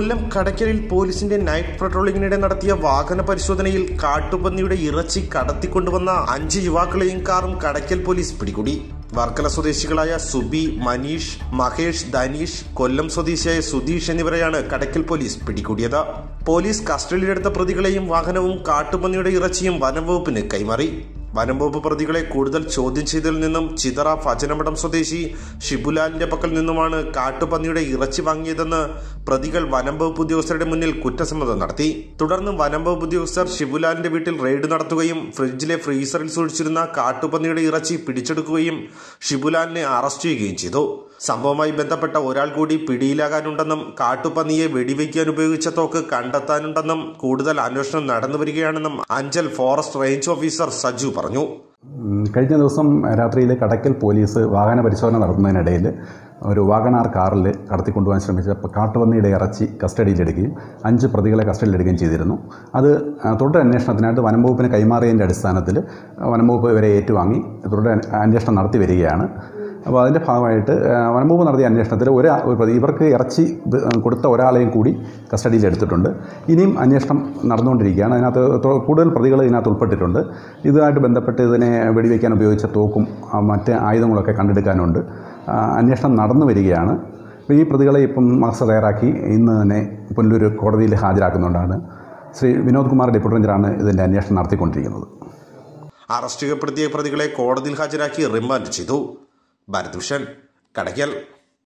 കൊല്ലം കടയ്ക്കലിൽ പോലീസിന്റെ നൈറ്റ് പട്രോളിംഗിനിടെ നടത്തിയ വാഹന പരിശോധനയിൽ കാട്ടുപന്നിയുടെ ഇറച്ചി കടത്തിക്കൊണ്ടുവന്ന അഞ്ച് യുവാക്കളെയും കാറും കടയ്ക്കൽ പോലീസ് പിടികൂടി വർക്കല സ്വദേശികളായ സുബി മനീഷ് മഹേഷ് ധനീഷ് കൊല്ലം സ്വദേശിയായ സുധീഷ് എന്നിവരെയാണ് കടയ്ക്കൽ പോലീസ് പിടികൂടിയത് പോലീസ് കസ്റ്റഡിയിലെടുത്ത പ്രതികളെയും വാഹനവും കാട്ടുപന്നിയുടെ ഇറച്ചിയും വനംവകുപ്പിന് കൈമാറി വനംവകുപ്പ് പ്രതികളെ കൂടുതൽ ചോദ്യം ചെയ്തതിൽ നിന്നും ചിതറ ഭജനമഠം സ്വദേശി ഷിബുലാലിന്റെ പക്കൽ നിന്നുമാണ് കാട്ടുപന്നിയുടെ ഇറച്ചി വാങ്ങിയതെന്ന് പ്രതികൾ വനംവകുപ്പ് ഉദ്യോഗസ്ഥരുടെ മുന്നിൽ കുറ്റസമ്മതം നടത്തി തുടർന്ന് വനംവകുപ്പ് ഉദ്യോഗസ്ഥർ ഷിബുലാലിന്റെ വീട്ടിൽ റെയ്ഡ് നടത്തുകയും ഫ്രിഡ്ജിലെ ഫ്രീസറിൽ സൂക്ഷിച്ചിരുന്ന കാട്ടുപന്നിയുടെ ഇറച്ചി പിടിച്ചെടുക്കുകയും ഷിബുലാലിനെ അറസ്റ്റ് ചെയ്യുകയും ചെയ്തു സംഭവവുമായി ബന്ധപ്പെട്ട ഒരാൾ കൂടി പിടിയിലാകാനുണ്ടെന്നും കാട്ടുപന്നിയെ വെടിവെക്കാൻ ഉപയോഗിച്ച തോക്ക് കണ്ടെത്താനുണ്ടെന്നും കൂടുതൽ അന്വേഷണം നടന്നുവരികയാണെന്നും Anchal forest range officer Saju പറഞ്ഞു ഉം, കഴിഞ്ഞ ദിവസം രാത്രിയിൽ കടക്കൽ പോലീസ് വാഹന പരിശോധന നടത്തുന്നതിനിടയിൽ ഒരു വാഗണാർ കാറിൽ കടത്തിക്കൊണ്ടുപോകാൻ ശ്രമിച്ച കാട്ടുപന്നിയുടെ ഇറച്ചി കസ്റ്റഡിയിലെടുക്കുകയും അഞ്ച് പ്രതികളെ കസ്റ്റഡിയിലെടുക്കുകയും ചെയ്തിരുന്നു അത് ആ, തുടർ അന്വേഷണത്തിനായിട്ട് വനംവകുപ്പിന് കൈമാറിയതിൻ്റെ അടിസ്ഥാനത്തിൽ വനംവകുപ്പ് ഇവരെ ഏറ്റുവാങ്ങി തുടർ അന്വേഷണം നടത്തി വരികയാണ് അപ്പോൾ അതിൻ്റെ ഭാഗമായിട്ട് ആ, വനംവകുപ്പ് നടത്തിയ അന്വേഷണത്തിൽ ഒരാ ഒരു പ്രതി ഇവർക്ക് ഇറച്ചി ബ- കൊടുത്ത ഒരാളെയും കൂടി കസ്റ്റഡിയിൽ എടുത്തിട്ടുണ്ട് ഇനിയും അന്വേഷണം നടന്നുകൊണ്ടിരിക്കുകയാണ് അതിനകത്ത് തൊ- കൂടുതൽ പ്രതികൾ ഇതിനകത്ത് ഉൾപ്പെട്ടിട്ടുണ്ട് ഇതുമായിട്ട് ബന്ധപ്പെട്ട് ഇതിനെ വെടിവെക്കാൻ ഉപയോഗിച്ച തോക്കും ആ, മറ്റ് ആയുധങ്ങളൊക്കെ കണ്ടെടുക്കാനുണ്ട് ആ, അന്വേഷണം നടന്നു വരികയാണ് അപ്പോൾ ഈ പ്രതികളെ ഇപ്പം മാസ്റ്റർ തയ്യാറാക്കി ഇന്ന് തന്നെ പുനലൂർ കോടതിയിൽ ഹാജരാക്കുന്നുണ്ടാണ് ശ്രീ വിനോദ് കുമാർ ഡെപ്യൂട്ടി റേഞ്ചറാണ് ഇതിൻ്റെ അന്വേഷണം നടത്തിക്കൊണ്ടിരിക്കുന്നത് അറസ്റ്റ് ചെയ്യപ്പെടുത്തിയ പ്രതികളെ കോടതിയിൽ ഹാജരാക്കി റിമാൻഡ് ചെയ്തു ഭാരത് വിഷൻ കടയ്ക്കൽ